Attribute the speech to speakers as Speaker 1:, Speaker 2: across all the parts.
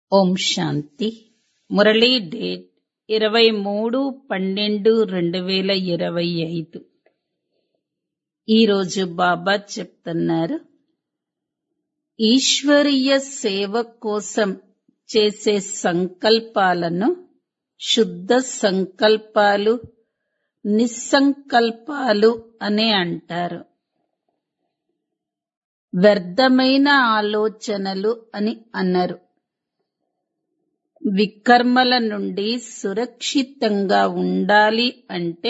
Speaker 1: ఓం శాంతి Murali date ఇరవై మూడు పన్నెండు రెండు వేల ఇరవై ఐదు ఈరోజు బాబా చెప్తున్నారు ఈశ్వరీయ సేవ కోసం చేసే సంకల్పాలను శుద్ధ సంకల్పాలు నిస్సంకల్పాలు అనే అంటారు వ్యర్థమైన ఆలోచనలు అని అన్నారు వికర్మల నుండి సురక్షితంగా ఉండాలి అంటే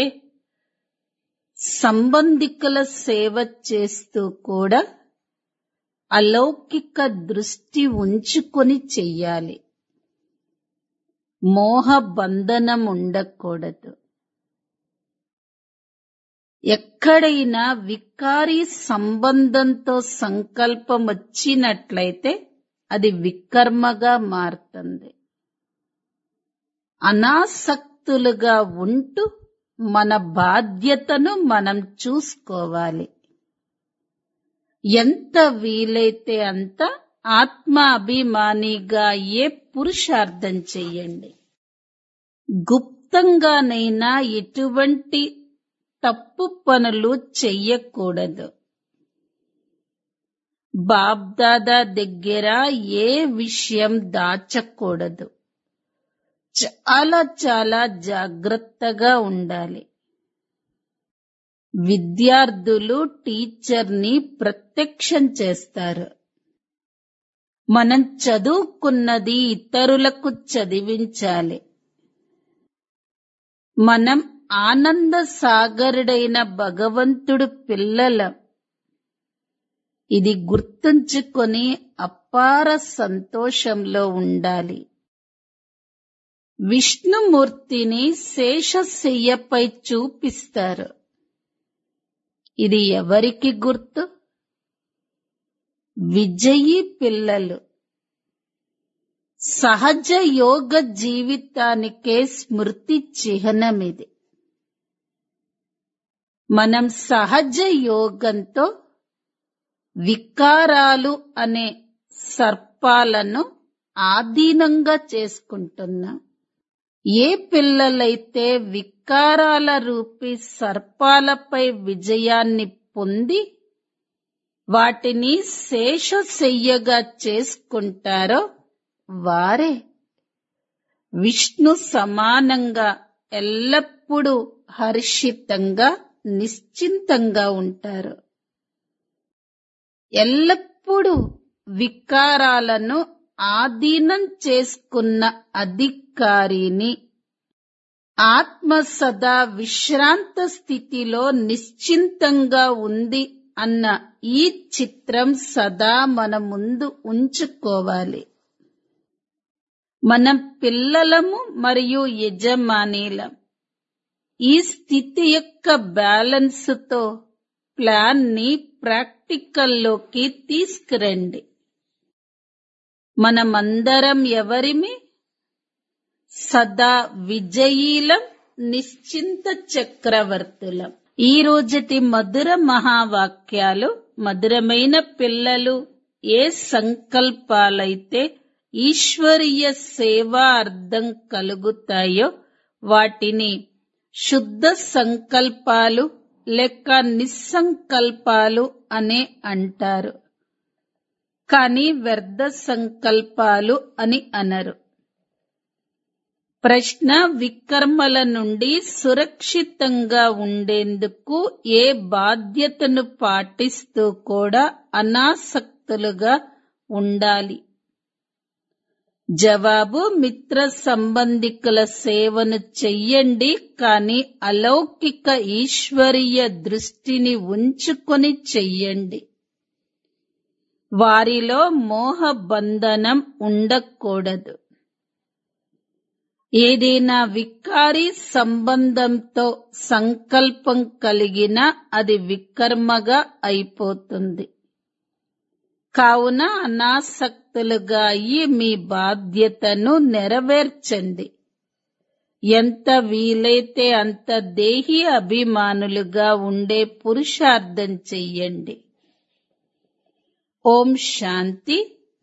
Speaker 1: సంబంధికుల సేవ చేస్తూ కూడా అలౌకిక దృష్టి ఉంచుకొని చెయ్యాలి మోహ బంధనం ఉండకూడదు ఎక్కడైనా వికారి సంబంధంతో సంకల్పం వచ్చినట్లయితే అది వికర్మగా మారుతుంది అనాసక్తులుగా ఉంటూ మన బాధ్యతను మనం చూసుకోవాలి ఎంత వీలైతే అంత ఆత్మ అభిమానిగా ఏ పురుషార్థం చెయ్యండి గుప్తంగానైనా ఎటువంటి తప్పు పనులు చెయ్యకూడదు బాబ్దాదా దగ్గర ఏ విషయం దాచకూడదు చాలా చాలా జాగ్రత్తగా ఉండాలి విద్యార్థులు టీచర్ని ప్రత్యక్షం చేస్తారు మనం చదువుకున్నది ఇతరులకు చదివించాలి మనం ఆనంద సాగరుడైన భగవంతుడు పిల్లలం ఇది గుర్తుంచుకొని అపార సంతోషంలో ఉండాలి విష్ణుమూర్తిని శేషశయ్యపై చూపిస్తారు ఇది ఎవరికి గుర్తు విజయీ పిల్లలు సహజ యోగ జీవితానికే స్మృతి చిహ్నమిది మనం సహజ యోగంతో వికారాలు అనే సర్పాలను ఆధీనంగా చేసుకుంటున్నాం ఏ పిల్లలైతే వికారాల రూపి సర్పాలపై విజయాన్ని పొంది వాటిని శేషశయ్యగా చేసుకుంటారో వారే విష్ణు సమానంగా ఎల్లప్పుడూ హర్షితంగా నిశ్చింతంగా ఉంటారు ఎల్లప్పుడూ వికారాలను ఆధీనం చేసుకున్న అధికారిని ఆత్మ సదా విశ్రాంత స్థితిలో నిశ్చింతంగా ఉంది అన్న ఈ చిత్రం సదా మన ముందు ఉంచుకోవాలి మనం పిల్లలము మరియు యజమానీలం ఈ స్థితి యొక్క బ్యాలెన్స్తో ప్లాన్ ని ప్రాక్టికల్లోకి తీసుకురండి మనమందరం ఎవరిమి సదా విజయీలం నిశ్చింత చక్రవర్తులం ఈ రోజటి మధుర మహావాక్యాలు మధురమైన పిల్లలు ఏ సంకల్పాలైతే ఈశ్వరీయ సేవా అర్థం కలుగుతాయో వాటిని శుద్ధ సంకల్పాలు లేక నిస్సంకల్పాలు అనే అంటారు కానీ వ్యర్థ సంకల్పాలు అని అనరు ప్రశ్న వికర్మల నుండి సురక్షితంగా ఉండేందుకు ఏ బాధ్యతను పాటిస్తూ కూడా అనాసక్తులుగా ఉండాలి జవాబు మిత్ర సంబంధికుల సేవను చెయ్యండి కానీ అలౌకిక ఈశ్వరీయ దృష్టిని ఉంచుకొని చెయ్యండి వారిలో మోహ బంధనం ఉండకూడదు ఏదైనా వికారి సంబంధంతో సంకల్పం కలిగినా అది వికర్మగా అయిపోతుంది కావున అనాసక్తులుగా అయ్యి మీ బాధ్యతను నెరవేర్చండి ఎంత వీలైతే అంత దేహి అభిమానులుగా ఉండే పురుషార్థం చెయ్యండి ఓం శాంతి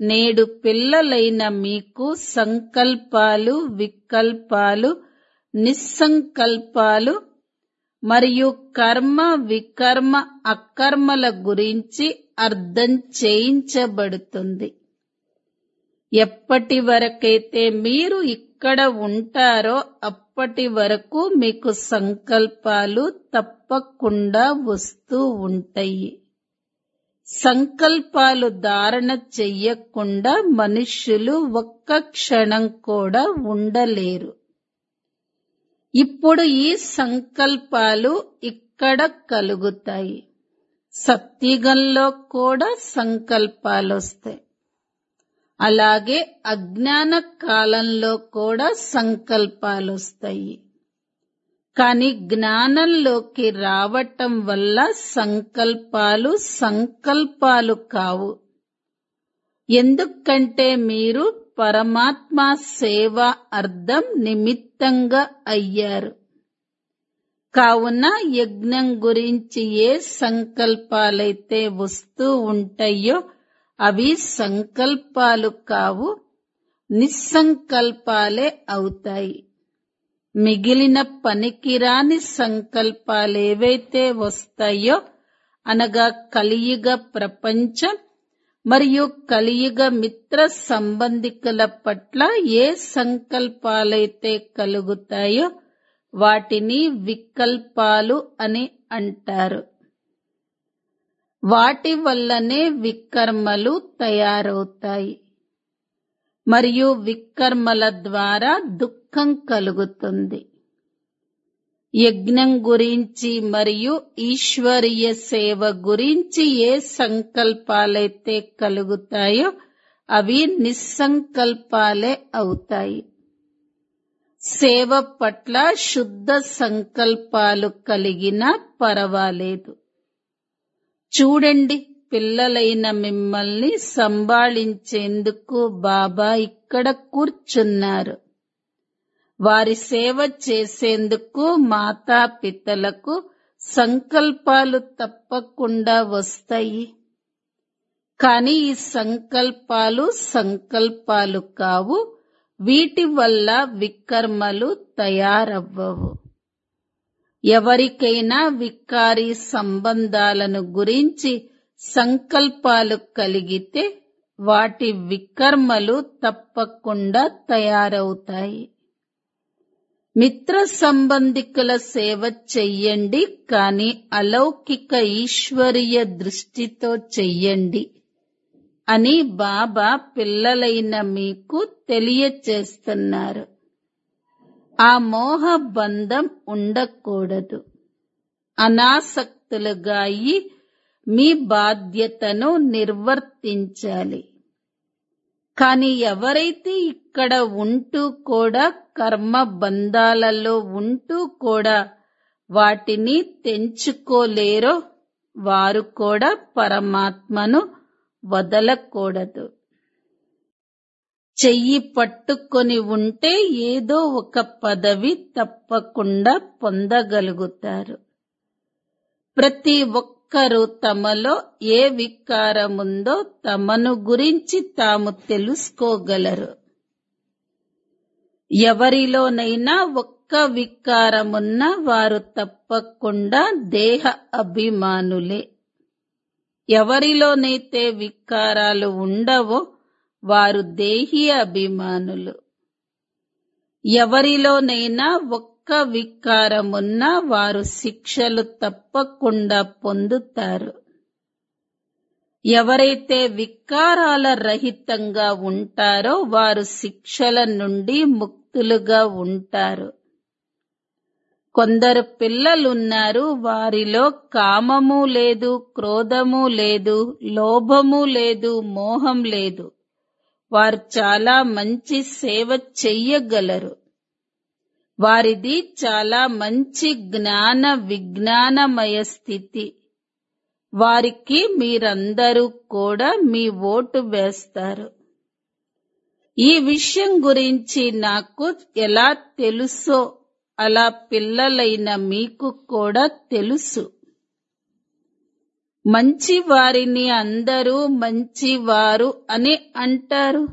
Speaker 1: నేడు పిల్లలైన మీకు సంకల్పాలు వికల్పాలు నిస్సంకల్పాలు మరియు కర్మ వికర్మ అకర్మల గురించి అర్థం చేయించబడుతుంది ఎప్పటి వరకైతే మీరు ఇక్కడ ఉంటారో అప్పటి వరకు మీకు సంకల్పాలు తప్పకుండా వస్తూ ఉంటాయి సంకల్పాలు ధారణ చెయ్యకుండా మనుష్యులు ఒక్క క్షణం కూడా ఉండలేరు ఇప్పుడు ఈ సంకల్పాలు ఇక్కడ కలుగుతాయి సత్యుగంలో కూడా సంకల్పాలు వస్తాయి అలాగే అజ్ఞాన కాలంలో కూడా సంకల్పాలు వస్తాయి కానీ జ్ఞానంలోకి రావటం వల్ల సంకల్పాలు సంకల్పాలు కావు ఎందుకంటే మీరు పరమాత్మ సేవ అర్థం నిమిత్తంగా అయ్యారు కావున యజ్ఞం గురించి ఏ సంకల్పాలైతే వస్తూ ఉంటాయో అవి సంకల్పాలు కావు నిస్సంకల్పాలే అవుతాయి మిగిలిన పనికిరాని సంకల్పాలేవైతే వస్తాయో అనగా కలియుగ ప్రపంచం మరియు కలియుగ మిత్ర సంబంధికుల పట్ల ఏ సంకల్పాలైతే కలుగుతాయో వాటిని వికల్పాలు అని అంటారు వాటి వల్లనే వికర్మలు తయారవుతాయి మరియు వికర్మల ద్వారా దుఃఖం కలుగుతుంది యజ్ఞం గురించి మరియు ఈశ్వరీయ సేవ గురించి ఏ సంకల్పాలైతే కలుగుతాయో అవి నిస్సంకల్పాలే అవుతాయి సేవ పట్ల శుద్ధ సంకల్పాలు కలిగినా పర్వాలేదు చూడండి పిల్లలైన మిమ్మల్ని సంభాళించేందుకు బాబా ఇక్కడ కూర్చున్నారు వారి సేవ చేసేందుకు మాతాపితలకు సంకల్పాలు తప్పకుండా వస్తాయి కానీ ఈ సంకల్పాలు సంకల్పాలు కావు వీటి వల్ల వికర్మలు తయారవ్వవు ఎవరికైనా వికారి సంబంధాలను గురించి సంకల్పాలు కలిగితే వాటి వికర్మలు తప్పకుండా తయారవుతాయి మిత్ర సంబంధికుల సేవ చెయ్యండి కానీ అలౌకిక ఈశ్వరీయ దృష్టితో చెయ్యండి అని బాబా పిల్లలైన మీకు తెలియచేస్తున్నారు ఆ మోహ బంధం ఉండకూడదు అనాసక్తులుగా అయి మీ బాధ్యతను నిర్వర్తించాలి కానీ ఎవరైతే ఇక్కడ ఉంటూ కూడా కర్మ బంధాలలో ఉంటూ కూడా వాటిని తెంచుకోలేరో వారు కూడా పరమాత్మను వదలకూడదు చెయ్యి పట్టుకొని ఉంటే ఏదో ఒక పదవి తప్పకుండా పొందగలుగుతారు ప్రతి ఒక్కరూ తమలో ఏ వికారముందో తమను గురించి తాము తెలుసుకోగలరు ఎవరిలోనైనా ఒక్క వికారమున్న వారు తప్పకుండా దేహ అభిమానులే ఎవరిలోనైతే వికారాలు ఉండవో వారు దేహి అభిమానులు ఎవరిలోనైనా ఒక్క వికారమున్నా వారు శిక్షలు తప్పకుండా పొందుతారు ఎవరైతే వికారాల రహితంగా ఉంటారో వారు శిక్షల నుండి ముక్తులుగా ఉంటారు కొందరు పిల్లలున్నారు వారిలో కామము లేదు క్రోధము లేదు లోభము లేదు మోహం లేదు వారు చాలా మంచి సేవ చెయ్యగలరు వారిది చాలా మంచి జ్ఞాన విజ్ఞానమయ స్థితి వారికి మీరందరూ కూడా మీ ఓటు వేస్తారు ఈ విషయం గురించి నాకు ఎలా తెలుసో అలా పిల్లలైన మీకు కూడా తెలుసు మంచి వారిని అందరూ మంచివారు అని అంటారు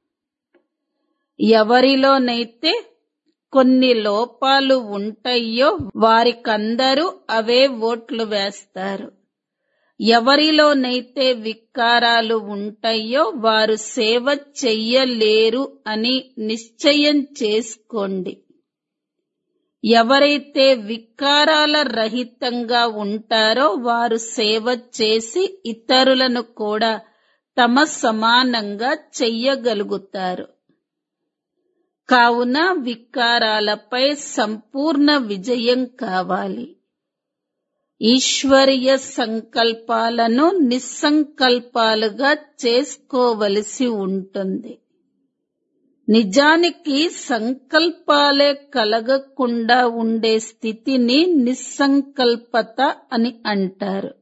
Speaker 1: ఎవరిలోనైతే కొన్ని లోపాలు ఉంటాయో వారికందరూ అవే ఓట్లు వేస్తారు ఎవరిలోనైతే వికారాలు ఉంటాయో వారు సేవ చెయ్యలేరు అని నిశ్చయం చేసుకోండి ఎవరైతే వికారాల రహితంగా ఉంటారో వారు సేవ చేసి ఇతరులను కూడా తమ సమానంగా చెయ్యగలుగుతారు కావున వికారాలపై సంపూర్ణ విజయం కావాలి ఈశ్వరీయ సంకల్పాలను నిస్సంకల్పాలుగా చేసుకోవలసి ఉంటుంది నిజానికి సంకల్పాలే కలగకుండా ఉండే స్థితిని నిస్సంకల్పత అని అంటారు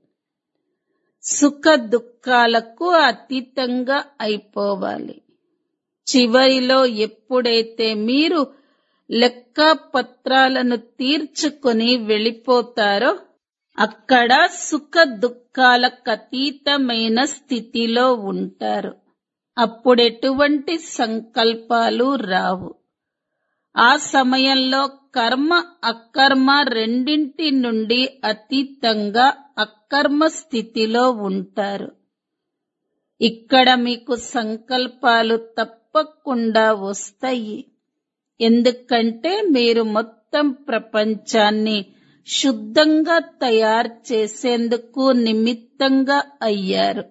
Speaker 1: సుఖ దుఃఖాలకు అతీతంగా అయిపోవాలి చివరిలో ఎప్పుడైతే మీరు లెక్కపత్రాలను తీర్చుకొని వెళ్ళిపోతారో అక్కడ సుఖ దుఃఖాలకు అతీతమైన స్థితిలో ఉంటారు అప్పుడెటువంటి సంకల్పాలు రావు ఆ సమయంలో కర్మ అకర్మ రెండింటి నుండి అతీతంగా అకర్మ స్థితిలో ఉంటారు ఇక్కడ మీకు సంకల్పాలు తప్పకుండా వస్తాయి ఎందుకంటే మీరు మొత్తం ప్రపంచాన్ని శుద్ధంగా తయారు చేసేందుకు నిమిత్తంగా అయ్యారు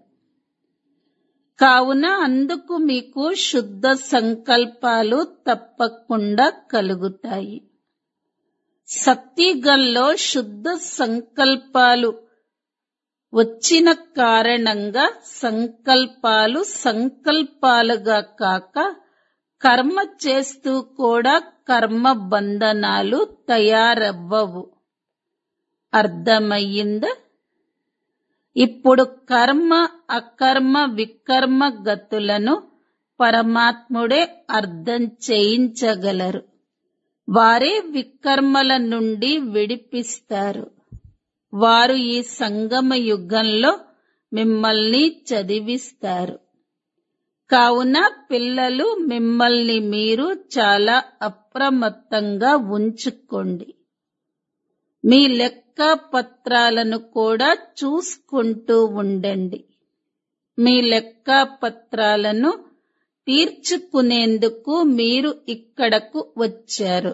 Speaker 1: కావున అందుకు మీకు శుద్ధ సంకల్పాలు తప్పకుండా కలుగుతాయి సత్యగల్లో శుద్ధ సంకల్పాలు వచ్చిన కారణంగా సంకల్పాలు సంకల్పాలుగా కాక కర్మ చేస్తూ కూడా కర్మ బంధనాలు తయారవ్వవు అర్థమయ్యిందా ఇప్పుడు కర్మ అకర్మ వికర్మ గతులను పరమాత్ముడే అర్థం చేయించగలరు వారే వికర్మల నుండి విడిపిస్తారు వారు ఈ సంగమ యుగంలో మిమ్మల్ని చదివిస్తారు కావున పిల్లలు మిమ్మల్ని మీరు చాలా అప్రమత్తంగా ఉంచుకోండి మీ లెక్క పత్రాలను కూడా చూసుకుంటూ ఉండండి మీ లెక్క పత్రాలను తీర్చుకునేందుకు మీరు ఇక్కడకు వచ్చారు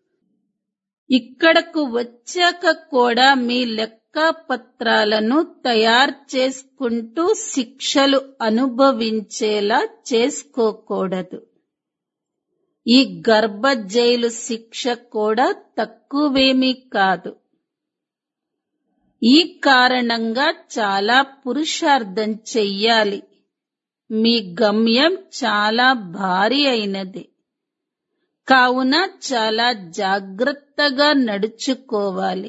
Speaker 1: ఇక్కడకు వచ్చాక కూడా మీ లెక్క పత్రాలను తయారు చేసుకుంటూ శిక్షలు అనుభవించేలా చేసుకోకూడదు ఈ గర్భ జైలు శిక్ష కూడా తక్కువేమీ కాదు ఈ కారణంగా చాలా పురుషార్థం చెయ్యాలి మీ గమ్యం చాలా భారీ అయినది కావున చాలా జాగ్రత్తగా నడుచుకోవాలి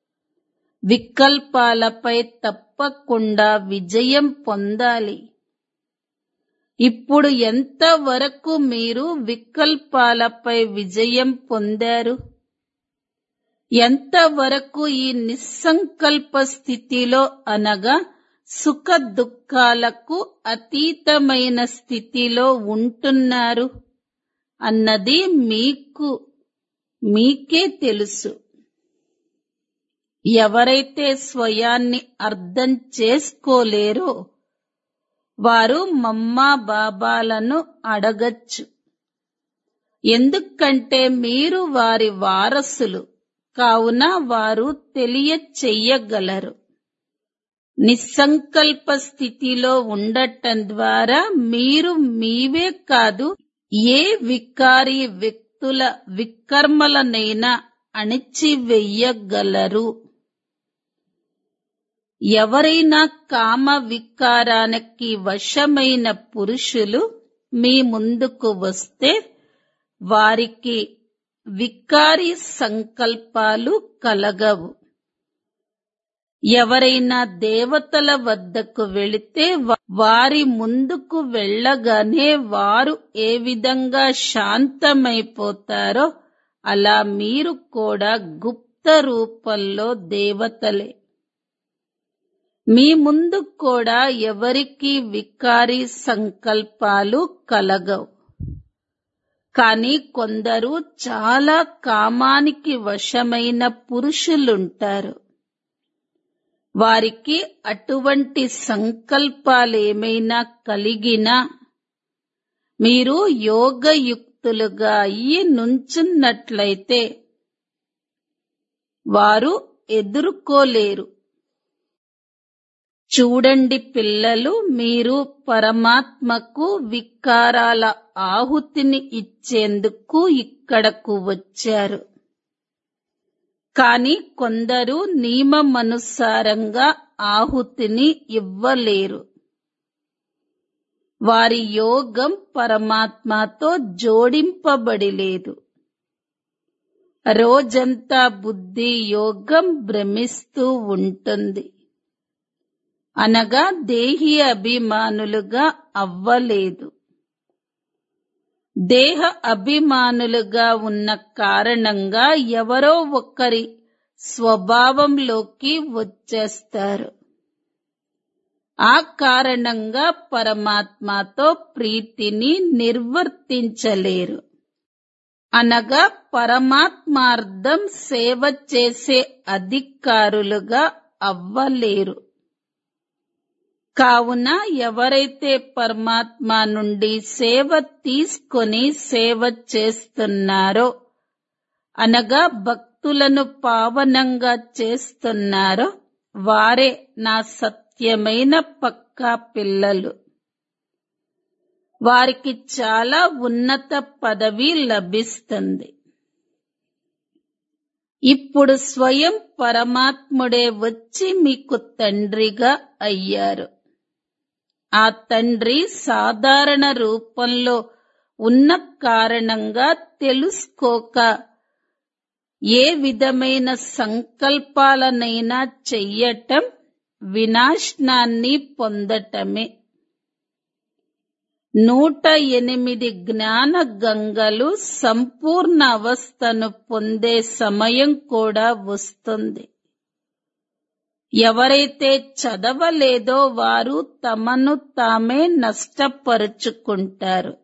Speaker 1: వికల్పాలపై తప్పకుండా విజయం పొందాలి ఇప్పుడు ఎంతవరకు మీరు వికల్పాలపై విజయం పొందారు ఎంతవరకు ఈ నిస్సంకల్ప స్థితిలో అనగా సుఖ దుఃఖాలకు అతీతమైన స్థితిలో ఉంటున్నారు అన్నది మీకు మీకే తెలుసు ఎవరైతే స్వయాన్ని అర్థం చేసుకోలేరో వారు మమ్మా బాబాలను అడగచ్చు ఎందుకంటే మీరు వారి వారసులు కావున వారు తెలియచెయ్యగలరు నిస్సంకల్ప స్థితిలో ఉండటం ద్వారా మీరు మీవే కాదు ఏ వికారి వ్యక్తుల వికర్మలనైనా అణిచివెయ్యగలరు ఎవరైనా కామ వికారానికి వశమైన పురుషులు మీ ముందుకు వస్తే వారికి వికారి సంకల్పాలు కలగవు ఎవరైనా దేవతల వద్దకు వెళితే వారి ముందుకు వెళ్ళగానే వారు ఏ విధంగా శాంతమైపోతారో అలా మీరు కూడా గుప్త రూపంలో దేవతలే మీ ముందు కూడా ఎవరికి వికారి సంకల్పాలు కలగవు కానీ కొందరు చాలా కామానికి వశమైన పురుషులుంటారు వారికి అటువంటి సంకల్పాలేమైనా కలిగినా మీరు యోగయుక్తులుగా అయ్యి నుంచున్నట్లయితే వారు ఎదుర్కోలేరు చూడండి పిల్లలు మీరు పరమాత్మకు వికారాల ఆహుతిని ఇచ్చేందుకు ఇక్కడకు వచ్చారు కానీ కొందరు నియమమనుసారంగా ఆహుతిని ఇవ్వలేరు వారి యోగం పరమాత్మతో జోడింపబడి లేదు రోజంతా బుద్ధి యోగం భ్రమిస్తూ ఉంటుంది అనగా దేహి అభిమానులుగా అవ్వలేదు దేహ అభిమానులుగా ఉన్న కారణంగా ఎవరో ఒకరి స్వభావంలోకి వచ్చేస్తారు ఆ కారణంగా పరమాత్మతో ప్రీతిని నిర్వర్తించలేరు అనగా పరమాత్మార్థం సేవ చేసే అధికారులుగా అవ్వలేరు కావున ఎవరైతే పరమాత్మ నుండి సేవ తీసుకొని సేవ చేస్తున్నారో అనగా భక్తులను పావనంగా చేస్తున్నారో వారే నా సత్యమైన పక్కా పిల్లలు వారికి చాలా ఉన్నత పదవి లభిస్తుంది ఇప్పుడు స్వయం పరమాత్ముడే వచ్చి మీకు తండ్రిగా అయ్యారు ఆ తండ్రి సాధారణ రూపంలో ఉన్న కారణంగా తెలుసుకోక ఏ విధమైన సంకల్పాలనైనా చెయ్యటం వినాశనాన్ని పొందటమే నూట ఎనిమిది జ్ఞాన గంగలు సంపూర్ణ అవస్థను పొందే సమయం కూడా వస్తుంది ఎవరైతే చదవలేదో వారు తమను తామే నష్టపరుచుకుంటారు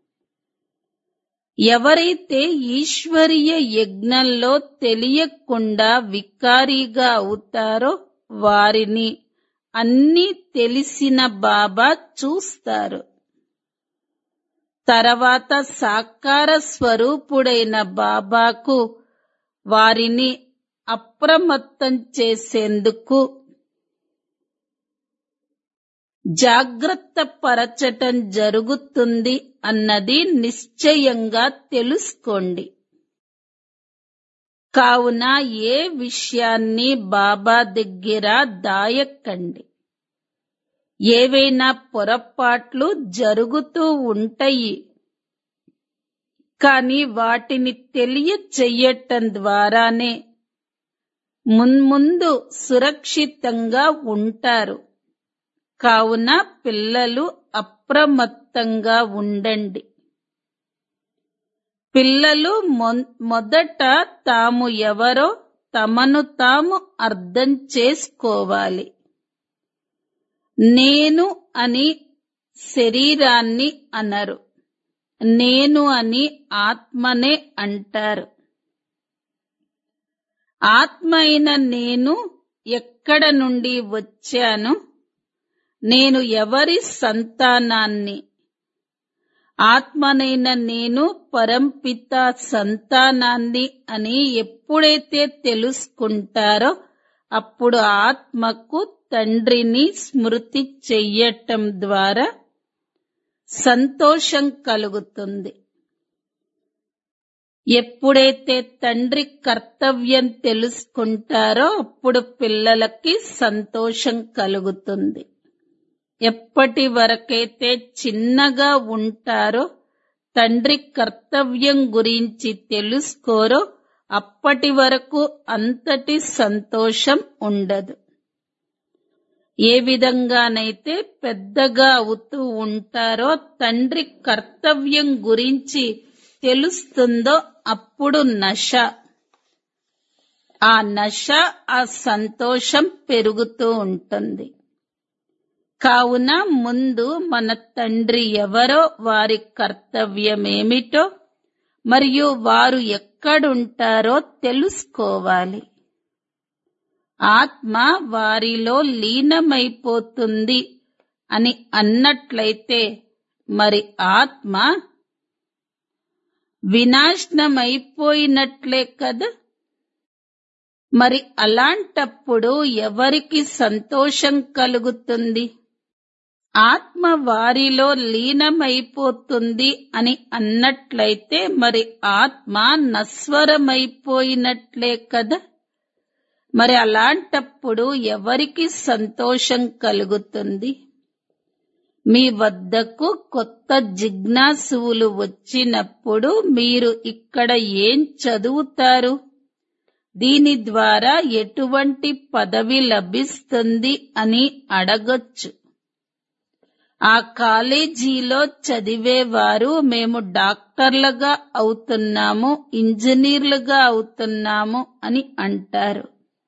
Speaker 1: ఎవరైతే ఈశ్వరీయ యజ్ఞంలో తెలియకుండా వికారీగా అవుతారో వారిని అన్నీ తెలిసిన బాబా చూస్తారు తర్వాత సాకార స్వరూపుడైన బాబాకు వారిని అప్రమత్తం చేసేందుకు జాగ్రత్త పరచటం జరుగుతుంది అన్నది నిశ్చయంగా తెలుసుకోండి కావున ఏ విషయాన్ని బాబా దగ్గర దాయకండి ఏవైనా పొరపాట్లు జరుగుతూ ఉంటాయి కానీ వాటిని తెలియచెయ్యటం ద్వారానే మున్ముందు సురక్షితంగా ఉంటారు కావున పిల్లలు అప్రమత్తంగా ఉండండి పిల్లలు మొదట తాము ఎవరో తమను తాము అర్థం చేసుకోవాలి నేను అని శరీరాన్ని అనరు నేను అని ఆత్మనే అంటారు ఆత్మ అయిన నేను ఎక్కడ నుండి వచ్చాను నేను ఎవరి సంతానాన్ని ఆత్మనైన నేను పరంపిత సంతానాన్ని అని ఎప్పుడైతే తెలుసుకుంటారో అప్పుడు ఆత్మకు తండ్రిని స్మృతి చెయ్యటం ద్వారా సంతోషం కలుగుతుంది ఎప్పుడైతే తండ్రి కర్తవ్యం తెలుసుకుంటారో అప్పుడు పిల్లలకి సంతోషం కలుగుతుంది ఎప్పటి వరకైతే చిన్నగా ఉంటారో తండ్రి కర్తవ్యం గురించి తెలుసుకోరో అప్పటి వరకు అంతటి సంతోషం ఉండదు ఏ విధంగానైతే పెద్దగా అవుతూ ఉంటారో తండ్రి కర్తవ్యం గురించి తెలుస్తుందో అప్పుడు నశ ఆ నశ ఆ సంతోషం పెరుగుతూ ఉంటుంది కావున ముందు మన తండ్రి ఎవరో వారి కర్తవ్యమేమిటో మరియు వారు ఎక్కడుంటారో తెలుసుకోవాలి ఆత్మ వారిలో లీనమైపోతుంది అని అన్నట్లయితే మరి ఆత్మ వినాశనమైపోయినట్లే కదా మరి అలాంటప్పుడు ఎవరికి సంతోషం కలుగుతుంది ఆత్మ వారిలో లీనమైపోతుంది అని అన్నట్లయితే మరి ఆత్మ నస్వరమైపోయినట్లే కదా మరి అలాంటప్పుడు ఎవరికి సంతోషం కలుగుతుంది మీ వద్దకు కొత్త జిజ్ఞాసువులు వచ్చినప్పుడు మీరు ఇక్కడ ఏం చదువుతారు దీని ద్వారా ఎటువంటి పదవి లభిస్తుంది అని అడగొచ్చు ఆ కాలేజీలో చదివేవారు మేము డాక్టర్లుగా అవుతున్నాము ఇంజనీర్లుగా అవుతున్నాము అని అంటారు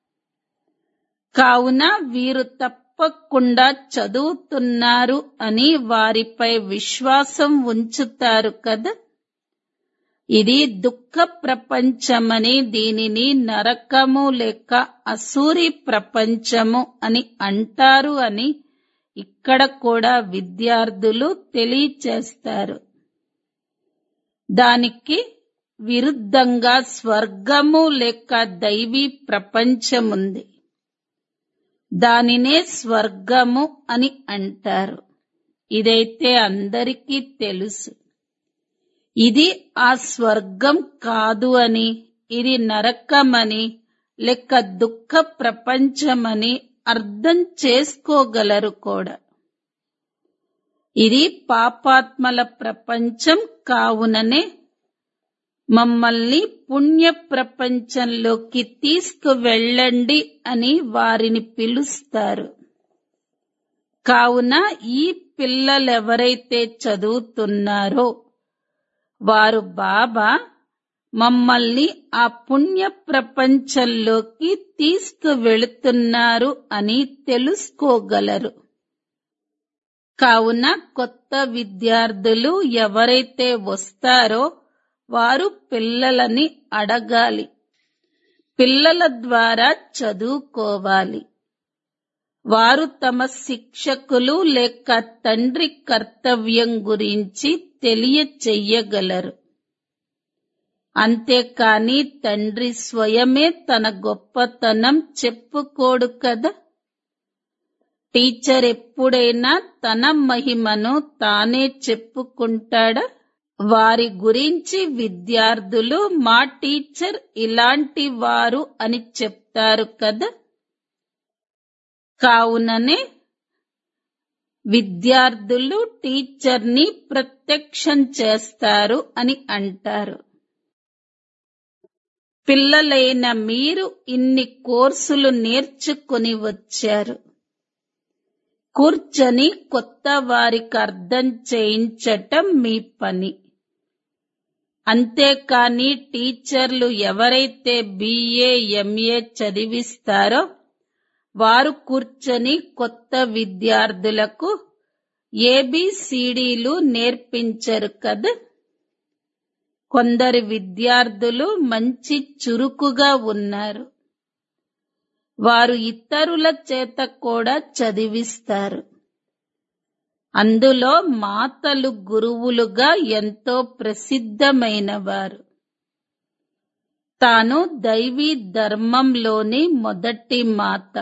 Speaker 1: కావున వీరు తప్పకుండా చదువుతున్నారు అని వారిపై విశ్వాసం ఉంచుతారు కదా ఇది దుఃఖ ప్రపంచమని దీనిని నరకము లేక అసూరి ప్రపంచము అని అంటారు అని ఇక్కడ కూడా విద్యార్థులు తెలియచేస్తారు దానికి విరుద్ధంగా స్వర్గము లేక దైవీ ప్రపంచముంది దానినే స్వర్గము అని అంటారు ఇదైతే అందరికీ తెలుసు ఇది ఆ స్వర్గం కాదు అని ఇది నరకమని లేక దుఃఖ ప్రపంచమని అర్థం చేసుకోగలరు కూడా ఇది పాపాత్మల ప్రపంచం కావుననే మమ్మల్ని పుణ్య ప్రపంచంలోకి తీసుకువెళ్ళండి అని వారిని పిలుస్తారు కావున ఈ పిల్లలెవరైతే చదువుతున్నారో వారు బాబా మమ్మల్ని ఆ పుణ్య ప్రపంచంలోకి తీసుకువెళుతున్నారు అని తెలుసుకోగలరు కావున కొత్త విద్యార్థులు ఎవరైతే వస్తారో వారు పిల్లలని అడగాలి పిల్లల ద్వారా చదువుకోవాలి వారు తమ శిక్షకులు లేక తండ్రి కర్తవ్యం గురించి తెలియచెయ్యగలరు అంతేకాని తండ్రి స్వయమే తన గొప్పతనం చెప్పుకోడు కదా టీచర్ ఎప్పుడైనా తన మహిమను తానే చెప్పుకుంటాడా వారి గురించి విద్యార్థులు మా టీచర్ ఇలాంటి వారు అని చెప్తారు కదా కావుననే విద్యార్థులు టీచర్ని ప్రత్యక్షం చేస్తారు అని అంటారు పిల్లలైన మీరు ఇన్ని కోర్సులు నేర్చుకుని వచ్చారు కూర్చొని కొత్త వారికి అర్థం చేయించటం మీ పని అంతేకాని టీచర్లు ఎవరైతే బిఏ ఎంఏ చదివిస్తారో వారు కూర్చొని కొత్త విద్యార్థులకు ఏబిసిడీలు నేర్పించరు కదా కొందరు విద్యార్థులు మంచి చురుకుగా ఉన్నారు వారు ఇతరుల చేత కూడా చదివిస్తారు అందులో మాతలు గురువులుగా ఎంతో ప్రసిద్ధమైన వారు తాను దైవీ ధర్మంలోని మొదటి మాత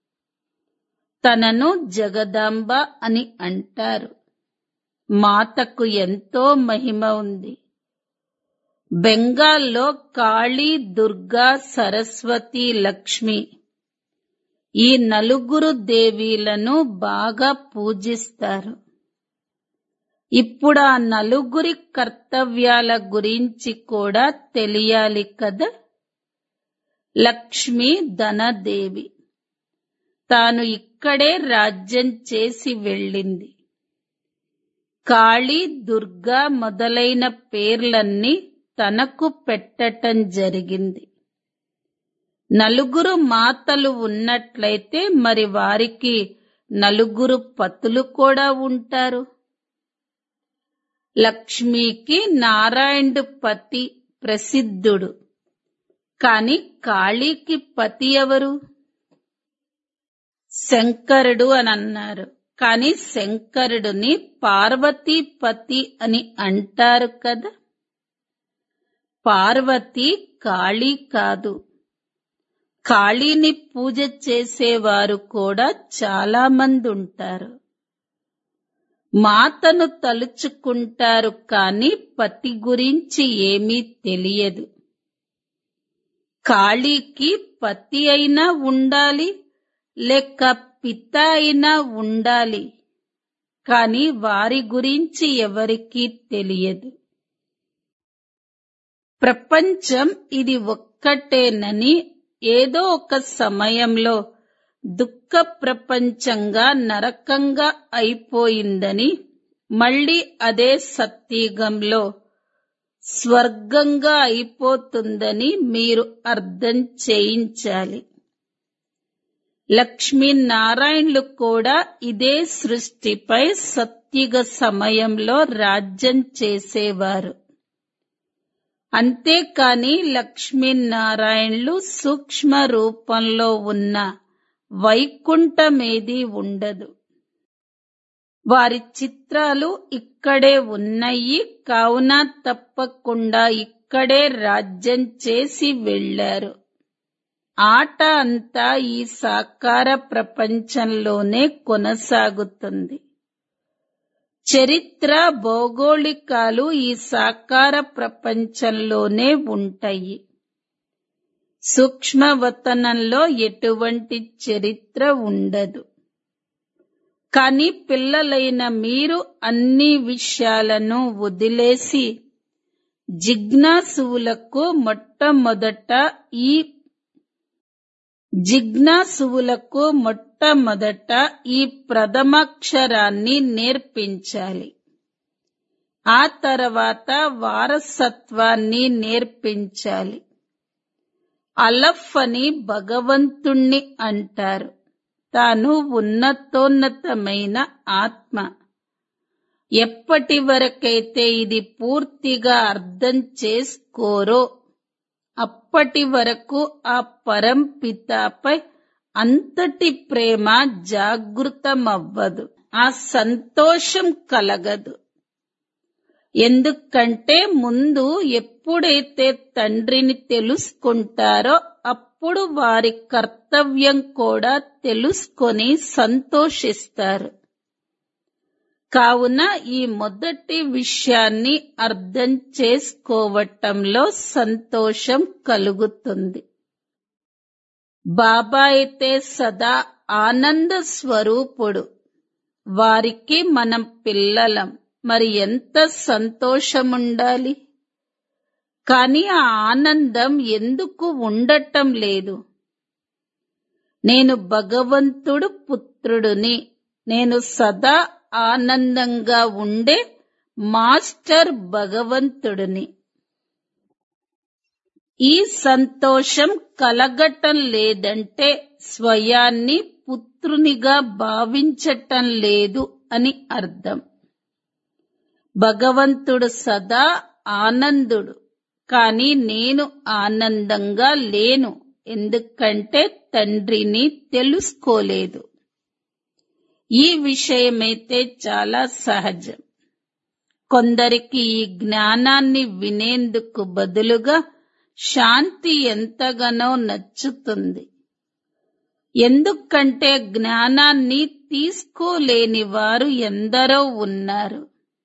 Speaker 1: తనను జగదాంబ అని అంటారు మాతకు ఎంతో మహిమ ఉంది బెంగాల్లో కాళీ దుర్గా సరస్వతి లక్ష్మి ఈ నలుగురు దేవీలను బాగా పూజిస్తారు ఇప్పుడు ఆ నలుగురి కర్తవ్యాల గురించి కూడా తెలియాలి కదా లక్ష్మి ధనదేవి తాను ఇక్కడే రాజ్యం చేసి వెళ్ళింది కాళీ దుర్గా మొదలైన పేర్లన్నీ తనకు పెట్టటం జరిగింది నలుగురు మాతలు ఉన్నట్లయితే మరి వారికి నలుగురు పతులు కూడా ఉంటారు లక్ష్మికి నారాయణుడు పతి ప్రసిద్ధుడు కాని కాళీకి పతి ఎవరు శంకరుడు అని అన్నారు కాని శంకరుడిని పార్వతీ పతి అని అంటారు కదా పార్వతి కాళీ కాదు కాళీని పూజ చేసేవారు కూడా చాలా మంది ఉంటారు మాతను తలుచుకుంటారు కాని పతి గురించి ఏమీ తెలియదు కాళీకి పతి అయినా ఉండాలి లేక పిత అయినా ఉండాలి కాని వారి గురించి ఎవరికీ తెలియదు ప్రపంచం ఇది ఒక్కటేనని ఏదో ఒక సమయంలో దుఃఖ ప్రపంచంగా నరకంగా అయిపోయిందని మళ్ళీ అదే సత్యుగంలో స్వర్గంగా అయిపోతుందని మీరు అర్థం చేయించాలి లక్ష్మీనారాయణులు కూడా ఇదే సృష్టిపై సత్యుగ సమయంలో రాజ్యం చేసేవారు అంతేకాని లక్ష్మీనారాయణులు సూక్ష్మ రూపంలో ఉన్న వైకుంఠమేది ఉండదు వారి చిత్రాలు ఇక్కడే ఉన్నాయి కావున తప్పకుండా ఇక్కడే రాజ్యం చేసి వెళ్లారు ఆట అంతా ఈ సాకార ప్రపంచంలోనే కొనసాగుతుంది చరిత్ర భౌగోళికాలు ఈ సాకార ప్రపంచంలోనే ఉంటాయి సూక్ష్మవతనంలో ఎటువంటి చరిత్ర ఉండదు కానీ పిల్లలైన మీరు అన్ని విషయాలను వదిలేసి జిజ్ఞాసువులకు మొట్టమొదట ఈ జిజ్ఞాసువులకు మొట్టమొదట ఈ ప్రథమాక్షరాన్ని నేర్పించాలి ఆ తర్వాత వారసత్వాన్ని నేర్పించాలి అలఫ్ అని భగవంతుణ్ణి అంటారు తాను ఉన్నతోన్నతమైన ఆత్మ ఎప్పటి వరకైతే ఇది పూర్తిగా అర్థం చేసుకోరో అప్పటి వరకు ఆ పరంపితపై అంతటి ప్రేమ జాగృతమవ్వదు ఆ సంతోషం కలగదు ఎందుకంటే ముందు ఎప్పుడైతే తండ్రిని తెలుసుకుంటారో అప్పుడు వారి కర్తవ్యం కూడా తెలుసుకొని సంతోషిస్తారు కావున ఈ మొదటి విషయాన్ని అర్థం చేసుకోవటంలో సంతోషం కలుగుతుంది బాబా అయితే సదా ఆనంద స్వరూపుడు వారికి మనం పిల్లలం మరి ఎంత సంతోషముండాలి కాని ఆ ఆనందం ఎందుకు ఉండటం లేదు నేను భగవంతుడు పుత్రుడుని నేను సదా ఆనందంగా ఉండే మాస్టర్ భగవంతుడిని ఈ సంతోషం కలగటం లేదంటే స్వయాన్ని పుత్రునిగా భావించటం లేదు అని అర్థం భగవంతుడు సదా ఆనందుడు కాని నేను ఆనందంగా లేను ఎందుకంటే తండ్రిని తెలుసుకోలేదు ఈ విషయమైతే చాలా సహజం కొందరికి ఈ జ్ఞానాన్ని వినేందుకు బదులుగా శాంతి ఎంతగానో నచ్చుతుంది ఎందుకంటే జ్ఞానాన్ని తీసుకోలేని వారు ఎందరో ఉన్నారు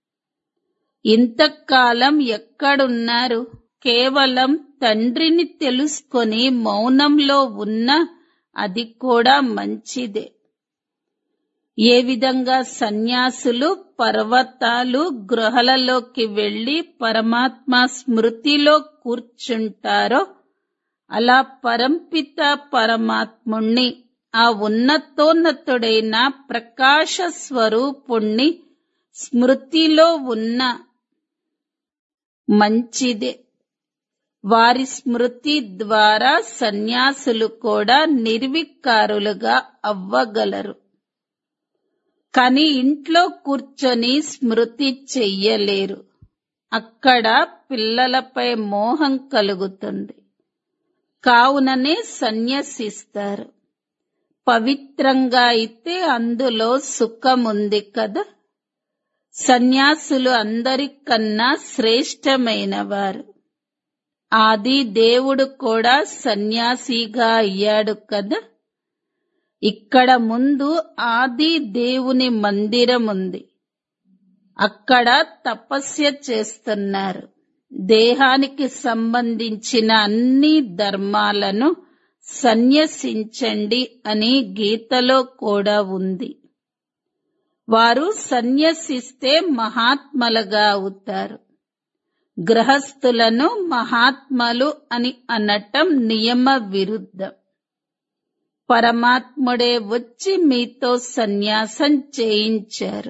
Speaker 1: ఇంతకాలం ఎక్కడున్నారు కేవలం తండ్రిని తెలుసుకొని మౌనంలో ఉన్న అది కూడా మంచిదే ఏ విధంగా సన్యాసులు పర్వతాలు గృహలలోకి వెళ్లి పరమాత్మ స్మృతిలో కూర్చుంటారో అలా పరంపిత పరమాత్ముణ్ణి ఆ ఉన్నతోన్నతుడైన ప్రకాశ స్వరూపుణ్ణి స్మృతిలో ఉన్న మంచిదే వారి స్మృతి ద్వారా సన్యాసులు కూడా నిర్వికారులుగా అవ్వగలరు కానీ ఇంట్లో కూర్చొని స్మృతి చెయ్యలేరు అక్కడ పిల్లలపై మోహం కలుగుతుంది కావుననే సన్యసిస్తారు పవిత్రంగా అయితే అందులో సుఖముంది కదా సన్యాసులు అందరికన్నా శ్రేష్టమైన వారు ఆది దేవుడు కూడా సన్యాసిగా అయ్యాడు కదా ఇక్కడ ముందు ఆది దేవుని మందిరం ఉంది అక్కడ తపస్య చేస్తున్నారు దేహానికి సంబంధించిన అన్ని ధర్మాలను సన్యసించండి అని గీతలో కూడా ఉంది వారు సన్యసిస్తే మహాత్మలుగా అవుతారు గ్రహస్థులను మహాత్మలు అని అనటం నియమ విరుద్ధం పరమాత్ముడే వచ్చి మీతో సన్యాసం చేయించారు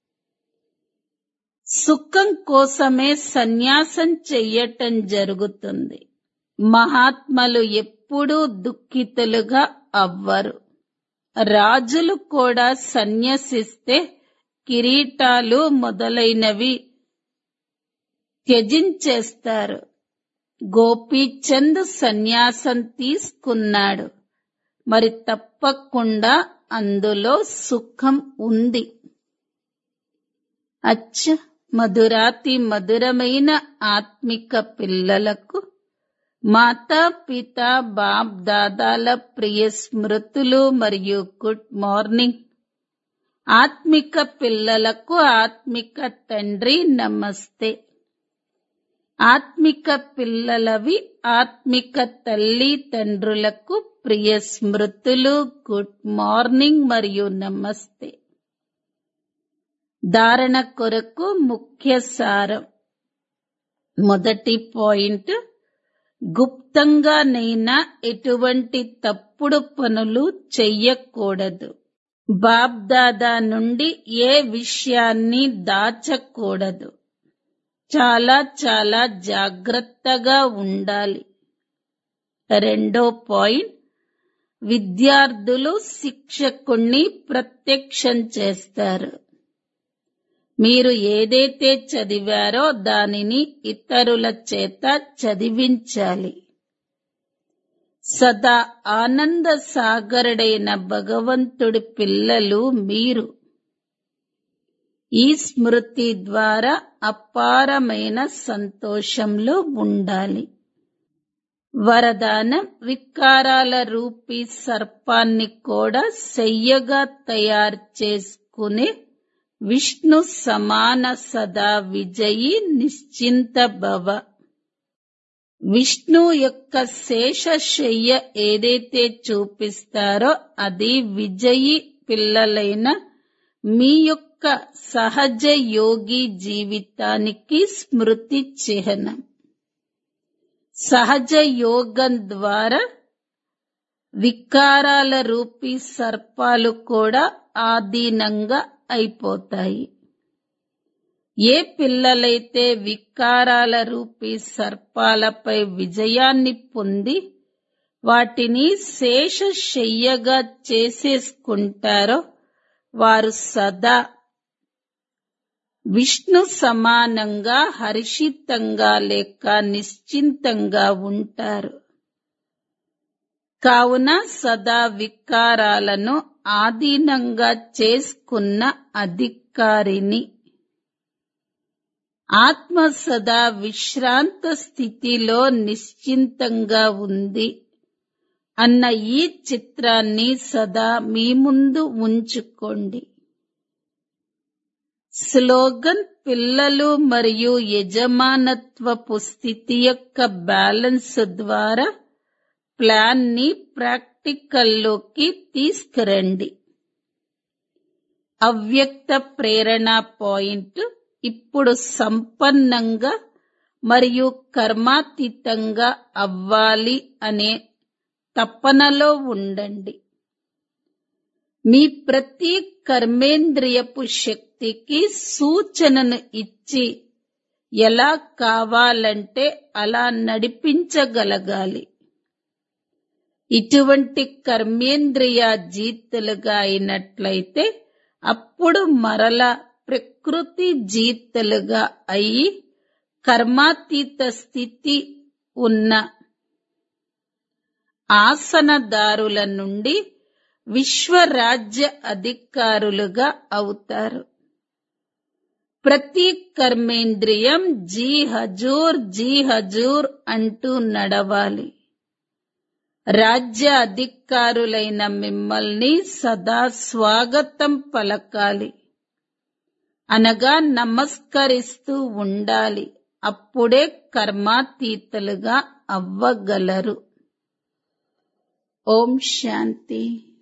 Speaker 1: సుఖం కోసమే సన్యాసం చెయ్యటం జరుగుతుంది మహాత్మలు ఎప్పుడూ దుఃఖితులుగా అవ్వరు రాజులు కూడా సన్యసిస్తే కిరీటాలు మొదలైనవి త్యజించేస్తారు గోపీచంద్ సన్యాసం తీసుకున్నాడు మరి తప్పకుండా అందులో సుఖం ఉంది అచ్చ మధురాతి మధురమైన ఆత్మిక పిల్లలకు మాతా పిత బాప్ దాదాల ప్రియ స్మృతులు మరియు గుడ్ మార్నింగ్ ఆత్మిక పిల్లలకు ఆత్మిక తండ్రి నమస్తే ఆత్మిక పిల్లలవి ఆత్మిక తల్లి తండ్రులకు ప్రియ స్మృతులు గుడ్ మార్నింగ్ మరియు నమస్తే ధారణ కొరకు ముఖ్య సారం మొదటి పాయింట్ గుప్తంగానైనా ఎటువంటి తప్పుడు పనులు చెయ్యకూడదు బాబ్దాదా నుండి ఏ విషయాన్ని దాచకూడదు చాలా చాలా జాగ్రత్తగా ఉండాలి రెండో పాయింట్ విద్యార్థులు శిక్షకుణ్ణి ప్రత్యక్షం చేస్తారు మీరు ఏదైతే చదివారో దానిని ఇతరుల చేత చదివించాలి సదా ఆనంద సాగరుడైన భగవంతుడి పిల్లలు మీరు ఈ స్మృతి ద్వారా అపారమైన సంతోషంలో ఉండాలి వరదానం వికారాల రూపీ సర్పాన్ని కూడా శయ్యగా తయారు చేసుకునే విష్ణు సమాన సదా విజయి నిశ్చింత భవ విష్ణు యొక్క శేషశయ్య ఏదైతే చూపిస్తారో అది విజయి పిల్లలైన మీ యొక్క సహజ యోగి జీవితానికి స్మృతి చిహ్నం సహజ యోగం ద్వారా వికారాల రూపీ సర్పాలు కూడా ఆధీనంగా అయిపోతాయి ఏ పిల్లలైతే వికారాల రూపీ సర్పాలపై విజయాన్ని పొంది వాటిని శేషశయ్యగా చేసేసుకుంటారో వారు సదా విష్ణు సమానంగా హర్షితంగా లేక నిశ్చింతంగా ఉంటారు కావున సదా వికారాలను ఆధీనంగా చేసుకున్న అధికారిని ఆత్మ సదా విశ్రాంత స్థితిలో నిశ్చింతంగా ఉంది అన్న ఈ చిత్రాన్ని సదా మీ ముందు ఉంచుకోండి స్లోగన్ పిల్లలు మరియు యజమానత్వపు స్థితి యొక్క బ్యాలెన్స్ ద్వారా ప్లాన్ ని ప్రాక్టికల్లోకి తీసుకురండి అవ్యక్త ప్రేరణ పాయింట్ ఇప్పుడు సంపన్నంగా మరియు కర్మాతీతంగా అవ్వాలి అనే తపనలో ఉండండి మీ ప్రతి కర్మేంద్రియపు శక్తికి సూచనను ఇచ్చి ఎలా కావాలంటే అలా నడిపించగలగాలి ఇటువంటి కర్మేంద్రియ జీతులుగా అయినట్లయితే అప్పుడు మరల ప్రకృతి జీతులుగా అయి కర్మాతీత స్థితి ఉన్న ఆసనదారుల నుండి విశ్వరాజ్య అధికారులుగా అవుతారు ప్రతి కర్మేంద్రియం జీ హజూర్ జీ హజూర్ అంటూ నడవాలి రాజ్య అధికారులైన మిమ్మల్ని సదా స్వాగతం పలకాలి అనగా నమస్కరిస్తూ ఉండాలి అప్పుడే కర్మాతీతలుగా అవ్వగలరు ఓం శాంతి